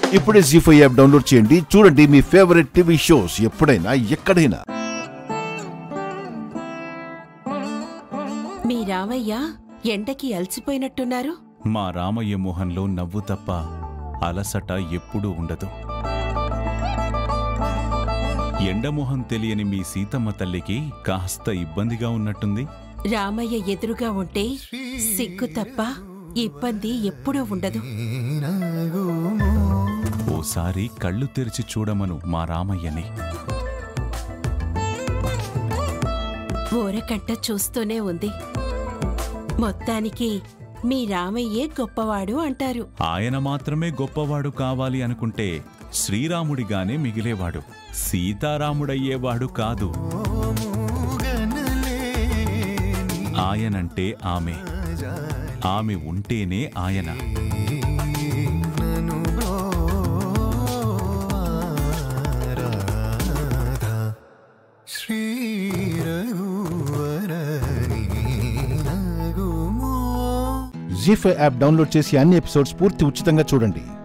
ఇప్పుడే G five app download చేయండి చూడండి మీ ఫేవరెట్ టీవీ షోస్ ఎప్పుడైనా ఎక్కడైనా మీ రామయ్య ఎండకి అలసిపోయినట్టున్నారు మా రామయ్య మొహంలో నవ్వు తప్ప అలసట ఎప్పుడూ ఉండదు ఎండమొహం తెలియని మీ సీతమ్మ తల్లికి కాస్త ఇబ్బందిగా ఉన్నట్టుంది రామయ్య ఎదురుగా ఉంటే సిగ్గు తప్ప ఇబ్బంది ఎప్పుడూ ఉండదు ఓసారి కళ్ళు తెరిచి చూడమను మా రామయ్యని ఊరకంట చూస్తూనే ఉంది మొత్తానికి మీ రామయ్యే గొప్పవాడు అంటారు ఆయన మాత్రమే గొప్పవాడు కావాలి అనుకుంటే శ్రీరాముడిగానే మిగిలేవాడు సీతారాముడయ్యేవాడు కాదు ఆయనంటే ఆమె ఆమె ఉంటేనే ఆయన జీ ఫైవ్ యాప్ డౌన్లోడ్ చేసి అన్ని ఎపిసోడ్స్ పూర్తి ఉచితంగా చూడండి